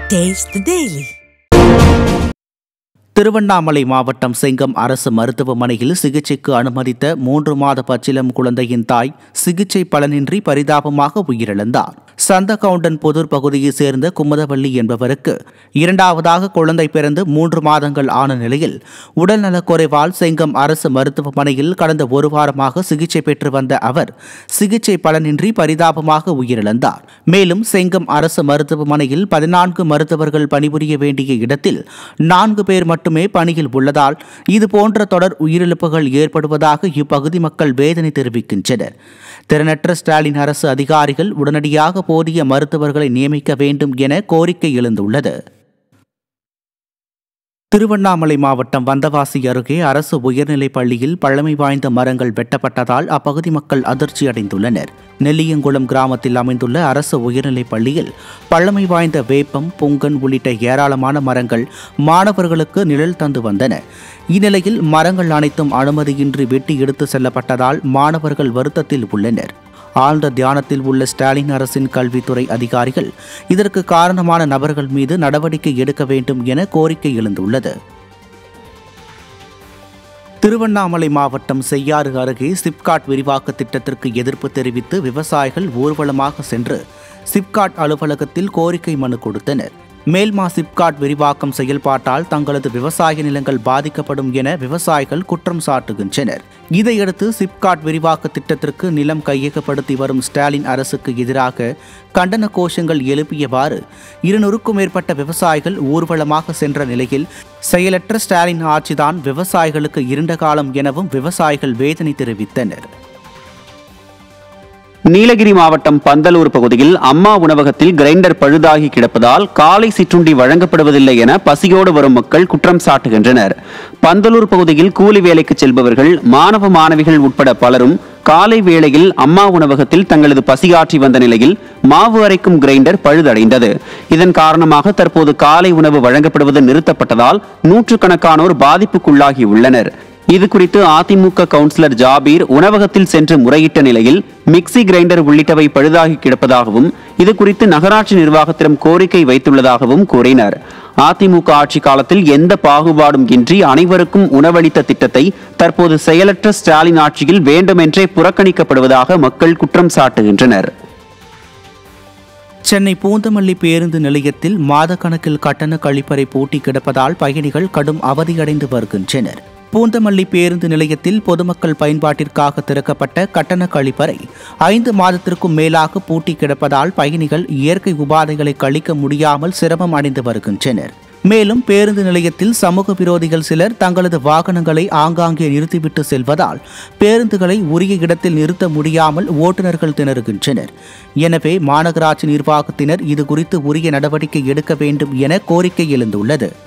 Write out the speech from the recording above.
Taste the Daily. Tiruvannamalai மாவட்டம் செங்கம் அரசு மருத்துவமனையில் சிகிச்சைக்கு அனுமதித்த மூன்று மாத பச்சிலம் குழந்தையின் தாய் சிகிச்சை பலனின்றி பரிதாபமாக உயிரிழந்தார் சந்தகவுண்டன் புதூர் பகுதியைச் சேர்ந்த குமுதவள்ளி என்பவருக்கு இரண்டாவதாக குழந்தை பிறந்து மூன்று மாதங்கள் ஆன நிலையில் உடல்நலக்குறைவால் செங்கம் அரசு மருத்துவமனையில் கடந்த ஒரு வாரமாக சிகிச்சை பெற்று வந்த அவர் சிகிச்சை பலனின்றி பரிதாபமாக உயிரிழந்தார் மேலும் செங்கம் அரசு மருத்துவமனையில் பதினான்கு மருத்துவர்கள் பணிபுரிய வேண்டிய இடத்தில் நான்கு பேர் மட்டுமே பணியில் உள்ளதால் இதுபோன்ற தொடர் உயிரிழப்புகள் ஏற்படுவதாக இப்பகுதி மக்கள் வேதனை தெரிவிக்கின்றனர் திறனற்ற ஸ்டாலின் அரசு அதிகாரிகள் உடனடியாக போதிய மருத்துவர்களை நியமிக்க வேண்டும் என கோரிக்கை எழுந்துள்ளது திருவண்ணாமலை மாவட்டம் வந்தவாசி அருகே அரசு உயர்நிலைப் பள்ளியில் பழமை வாய்ந்த மரங்கள் வெட்டப்பட்டதால் அப்பகுதி மக்கள் அதிர்ச்சி அடைந்துள்ளனர் நெல்லியங்குளம் கிராமத்தில் அமைந்துள்ள அரசு உயர்நிலைப் பள்ளியில் பழமை வாய்ந்த வேப்பம் புங்கன் உள்ளிட்ட ஏராளமான மரங்கள் மாணவர்களுக்கு நிழல் தந்து வந்தன இந்நிலையில் மரங்கள் அனைத்தும் அனுமதியின்றி வெட்டி எடுத்து செல்லப்பட்டதால் மாணவர்கள் வருத்தத்தில் உள்ளனர் ஆழ்ந்த தியானத்தில் உள்ள ஸ்டாலின் அரசின் கல்வித்துறை அதிகாரிகள் இதற்கு காரணமான நபர்கள் மீது நடவடிக்கை எடுக்க வேண்டும் என கோரிக்கை எழுந்துள்ளது திருவண்ணாமலை மாவட்டம் செய்யாறு அருகே சிப்காட் விரிவாக்க திட்டத்திற்கு எதிர்ப்பு தெரிவித்து விவசாயிகள் ஊர்வலமாக சென்று சிப்காட் அலுவலகத்தில் கோரிக்கை மனு கொடுத்தனர் மேல்மா சிப்காட் விரிவாக்கம் செயல்பாட்டால் தங்களது விவசாய நிலங்கள் பாதிக்கப்படும் என விவசாயிகள் குற்றம் சாட்டுகின்றனர் இதையடுத்து சிப்காட் விரிவாக்க திட்டத்திற்கு நிலம் கையகப்படுத்தி வரும் ஸ்டாலின் அரசுக்கு எதிராக கண்டன கோஷங்கள் எழுப்பியவாறு இருநூறுக்கும் மேற்பட்ட விவசாயிகள் ஊர்வலமாக சென்ற நிலையில் செயலற்ற ஸ்டாலின் ஆட்சிதான் விவசாயிகளுக்கு இருண்ட காலம் எனவும் விவசாயிகள் வேதனை தெரிவித்தனர் நீலகிரி மாவட்டம் பந்தலூர் பகுதியில் அம்மா உணவகத்தில் கிரைண்டர் பழுதாகி கிடப்பதால் காலை சிற்றுண்டி வழங்கப்படுவதில்லை என பசியோடு வரும் மக்கள் குற்றம் சாட்டுகின்றனர் பந்தலூர் பகுதியில் கூலி வேலைக்கு செல்பவர்கள் மாணவ மாணவிகள் உட்பட பலரும் காலை வேளையில் அம்மா உணவகத்தில் தங்களது பசியாற்றி வந்த நிலையில் மாவு அரைக்கும் கிரைண்டர் பழுதடைந்தது இதன் காரணமாக தற்போது காலை உணவு வழங்கப்படுவது நிறுத்தப்பட்டதால் நூற்றுக்கணக்கானோர் பாதிப்புக்குள்ளாகி உள்ளனர் இது குறித்து அதிமுக கவுன்சிலர் ஜாபீர் உணவகத்தில் சென்று முறையிட்ட நிலையில் மிக்சி கிரைண்டர் உள்ளிட்டவை பழுதாகி கிடப்பதாகவும் இது குறித்து நகராட்சி நிர்வாகத்திடம் கோரிக்கை வைத்துள்ளதாகவும் கூறினர் அதிமுக ஆட்சி காலத்தில் எந்த பாகுபாடும் இன்றி அனைவருக்கும் உணவளித்த திட்டத்தை தற்போது செயலற்ற ஸ்டாலின் ஆட்சியில் வேண்டுமென்றே புறக்கணிக்கப்படுவதாக மக்கள் குற்றம் சாட்டுகின்றனர் சென்னை பூந்தமல்லி பேருந்து நிலையத்தில் மாதக்கணக்கில் கட்டண கழிப்பறை பூட்டி கிடப்பதால் பயணிகள் கடும் அவதியடைந்து வருகின்றனர் பூந்தமல்லி பேருந்து நிலையத்தில் பொதுமக்கள் பயன்பாட்டிற்காக திறக்கப்பட்ட கட்டண கழிப்பறை ஐந்து மாதத்திற்கும் மேலாக பூட்டி கிடப்பதால் பயணிகள் இயற்கை உபாதைகளை கழிக்க முடியாமல் சிரமம் அடைந்து வருகின்றனர் மேலும் பேருந்து நிலையத்தில் சமூக விரோதிகள் சிலர் தங்களது வாகனங்களை ஆங்காங்கே நிறுத்திவிட்டு செல்வதால் பேருந்துகளை உரிய இடத்தில் நிறுத்த முடியாமல் ஓட்டுநர்கள் திணறுகின்றனர் எனவே மாநகராட்சி நிர்வாகத்தினர் இது குறித்து உரிய நடவடிக்கை எடுக்க வேண்டும் என கோரிக்கை எழுந்துள்ளது